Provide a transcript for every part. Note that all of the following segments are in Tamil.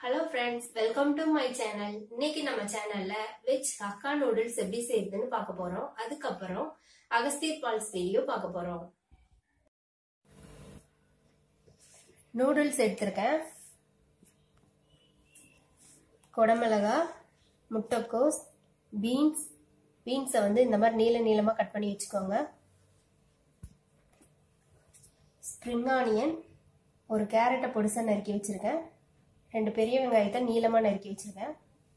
hello friends welcome to my channel இன்னைக்கு நம்ம சேனல்ல வெஜ் ஹக்கா நூடுல்ஸ் எப்படி செய்யுதுன்னு பார்க்க போறோம் அதுக்கப்புறம் அகஸ்தீர் பால்ஸ் வீடியோ பார்க்க போறோம் நூடுல்ஸ் எடுத்திருக்கேன் குடமிளகா முட்டைக்கோஸ் பீன்ஸ் பீன்ஸை வந்து இந்த மாதிரி நீள நீளமாக கட் பண்ணி வச்சுக்கோங்க ஸ்ப்ரிங் ஆனியன் ஒரு கேரட்டை பொடிசாக நறுக்கி வச்சுருக்கேன் ரெண்டு பெரிய வெங்காயத்தை நீளமாக நறுக்கி வச்சுருக்கேன்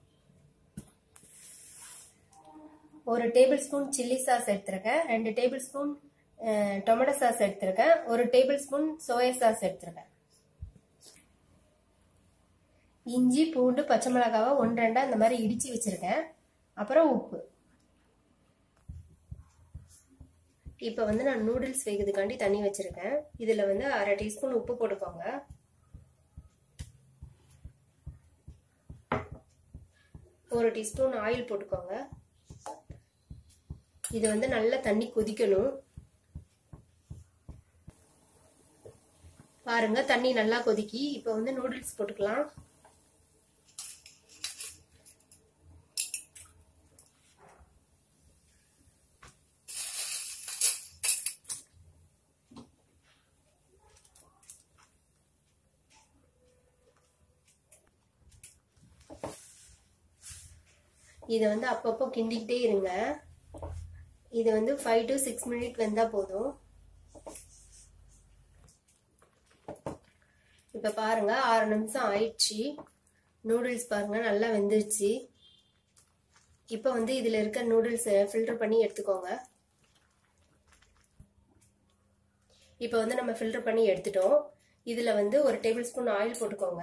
ஒரு டேபிள் ஸ்பூன் சில்லி சாஸ் எடுத்திருக்கேன் ரெண்டு டேபிள் ஸ்பூன் டொமேட்டோ சாஸ் எடுத்திருக்கேன் ஒரு டேபிள் ஸ்பூன் சோயா சாஸ் எடுத்திருக்கேன் இஞ்சி பூண்டு பச்சை மிளகாவை ஒன்று ரெண்டா இந்த மாதிரி இடிச்சு வச்சிருக்கேன் அப்புறம் உப்பு இப்போ வந்து நான் நூடுல்ஸ் வைக்கிறதுக்காண்டி தண்ணி வச்சிருக்கேன் இதில் வந்து அரை டீஸ்பூன் உப்பு போட்டுக்கோங்க ஒரு டீஸ்பூன் ஆயில் போட்டுக்கோங்க இது வந்து நல்லா தண்ணி கொதிக்கணும் பாருங்க தண்ணி நல்லா கொதிக்கி இப்போ வந்து நூடுல்ஸ் போட்டுக்கலாம் இதை வந்து அப்பப்போ கிண்டிக்கிட்டே இருங்க இது வந்து ஃபைவ் டு சிக்ஸ் மினிட் வெந்தால் போதும் இப்போ பாருங்க ஆறு நிமிஷம் ஆயிடுச்சு நூடுல்ஸ் பாருங்க நல்லா வெந்துருச்சு இப்போ வந்து இதில் இருக்க நூடுல்ஸை ஃபில்டர் பண்ணி எடுத்துக்கோங்க இப்போ வந்து நம்ம ஃபில்டர் பண்ணி எடுத்துட்டோம் இதில் வந்து ஒரு டேபிள் ஸ்பூன் ஆயில் போட்டுக்கோங்க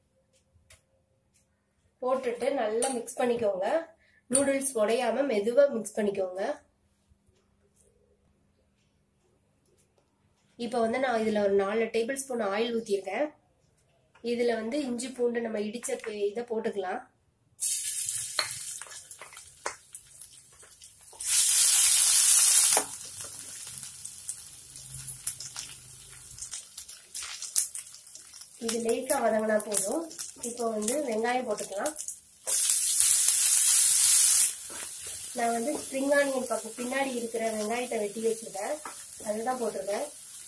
போட்டுட்டு நல்லா மிக்ஸ் பண்ணிக்கோங்க நூடுல்ஸ் உடையாம மெதுவா மிக்ஸ் பண்ணிக்கோங்க இப்போ வந்து நான் இதில் ஒரு நாலு டேபிள் ஸ்பூன் ஆயில் ஊற்றிருக்கேன் இதில் வந்து இஞ்சி பூண்டு நம்ம இடிச்ச இதை போட்டுக்கலாம் இது லேசாக வதங்கினா போதும் இப்போ வந்து வெங்காயம் போட்டுக்கலாம் நான் வந்து ஸ்ப்ரிங் ஆனியன் பக்கம் பின்னாடி இருக்கிற வெங்காயத்தை வெட்டி வச்சிருக்கேன் அதுதான் போட்டிருக்கேன்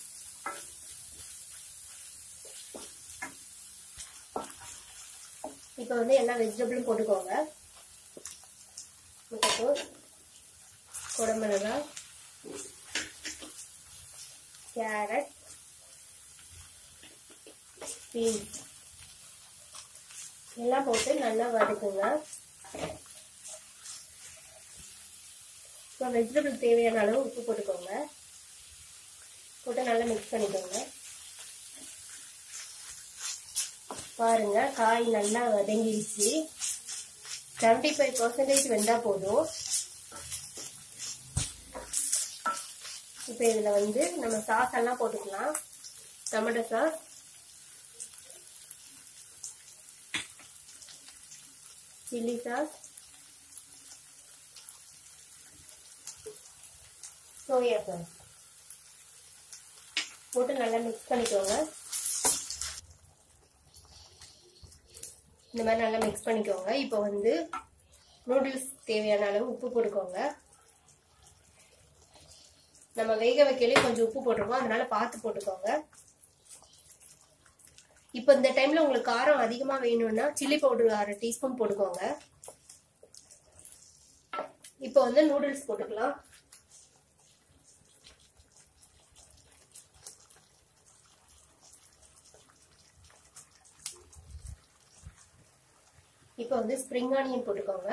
இப்போ வந்து எல்லா வெஜிடபிளும் போட்டுக்கோங்க முட்டைக்கோஸ் குடமிளகா கேரட் பீன்ஸ் எல்லாம் போட்டு நல்லா வதக்குங்க இப்போ வெஜிடபிள் தேவையான அளவு உப்பு போட்டுக்கோங்க போட்டு நல்லா மிக்ஸ் பண்ணிக்கோங்க பாருங்க காய் நல்லா வதங்கிடுச்சு செவன்டி ஃபைவ் பர்சன்டேஜ் வெந்தால் போதும் இப்போ இதில் வந்து நம்ம சாஸ் எல்லாம் போட்டுக்கலாம் tomato sauce chilli sauce soya sauce போட்டு நல்லா மிக்ஸ் பண்ணிக்கோங்க இந்த மாதிரி நல்லா மிக்ஸ் பண்ணிக்கோங்க இப்போ வந்து நூடுல்ஸ் தேவையான அளவு உப்பு போட்டுக்கோங்க நம்ம வேக வைக்கலே கொஞ்சம் உப்பு போட்டிருக்கோம் அதனால பார்த்து போட்டுக்கோங்க இப்போ இந்த டைம்ல உங்களுக்கு காரம் அதிகமா வேணும்னா சில்லி பவுடர் அரை டீஸ்பூன் போட்டுக்கோங்க இப்போ வந்து நூடுல்ஸ் போட்டுக்கலாம் இப்போ வந்து ஸ்ப்ரிங் ஆனியன் போட்டுக்கோங்க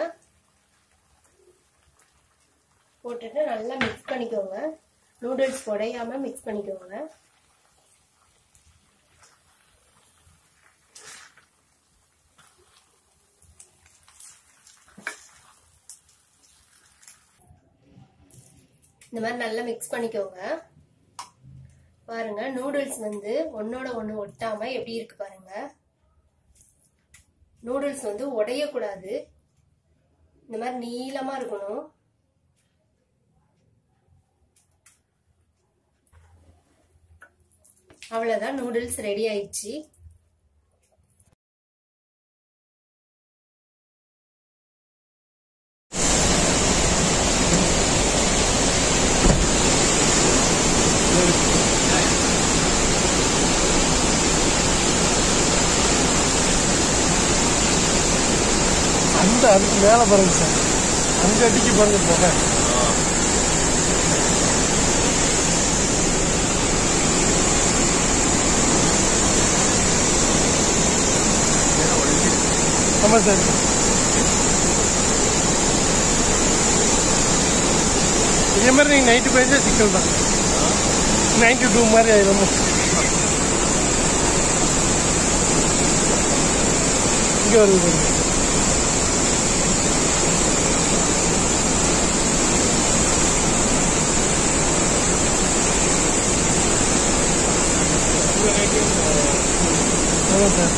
போட்டுட்டு நல்லா மிக்ஸ் பண்ணிக்கோங்க நூடுல்ஸ் உடையாம மிக்ஸ் பண்ணிக்கோங்க இந்த மாதிரி நல்லா மிக்ஸ் பண்ணிக்கோங்க பாருங்க நூடுல்ஸ் வந்து ஒன்னோட ஒன்று ஒட்டாம எப்படி இருக்கு பாருங்க நூடுல்ஸ் வந்து உடையக்கூடாது இந்த மாதிரி நீளமா இருக்கணும் அவ்வளோதான் நூடுல்ஸ் ரெடி ஆயிடுச்சு சார் அதுக்கு மேலே பாருங்க சார் அஞ்சு அடிக்கு பாருங்க போக ஆமாம் சார் இதே மாதிரி நீங்கள் நைட்டு போயிருந்தா சிக்கல் தான் நைன்டி டூ மாதிரி ஆயிரும் இங்கே வருது பாருங்க ஆமாம் சார்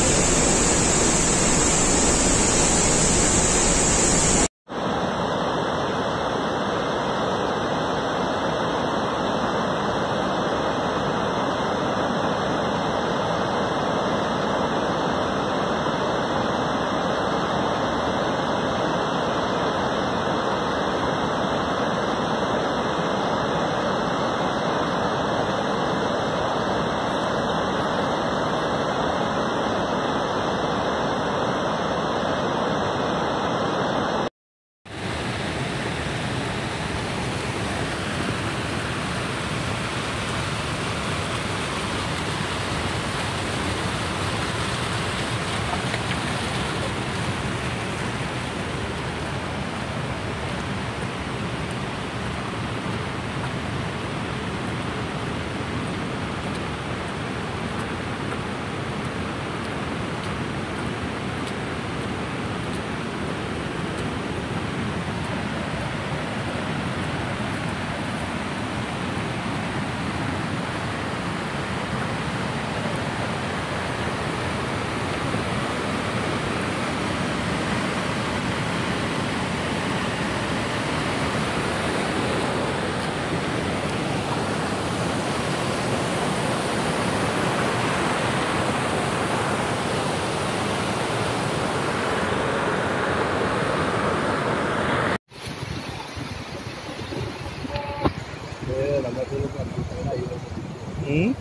ம்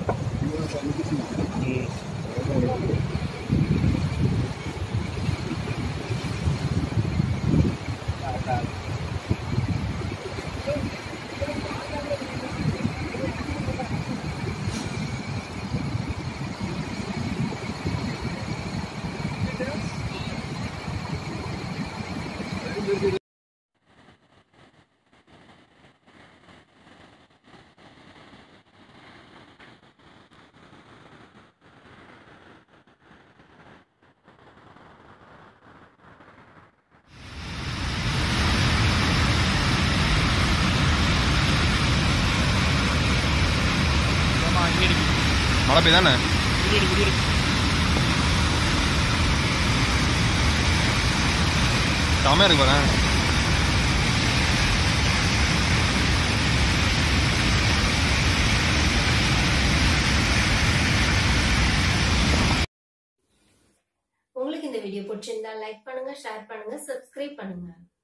ம் மழை பெய்தானே செமையா இருக்கு பாரு உங்களுக்கு இந்த வீடியோ பிடிச்சிருந்தா லைக் பண்ணுங்க ஷேர் பண்ணுங்க சப்ஸ்கிரைப் பண்ணுங்க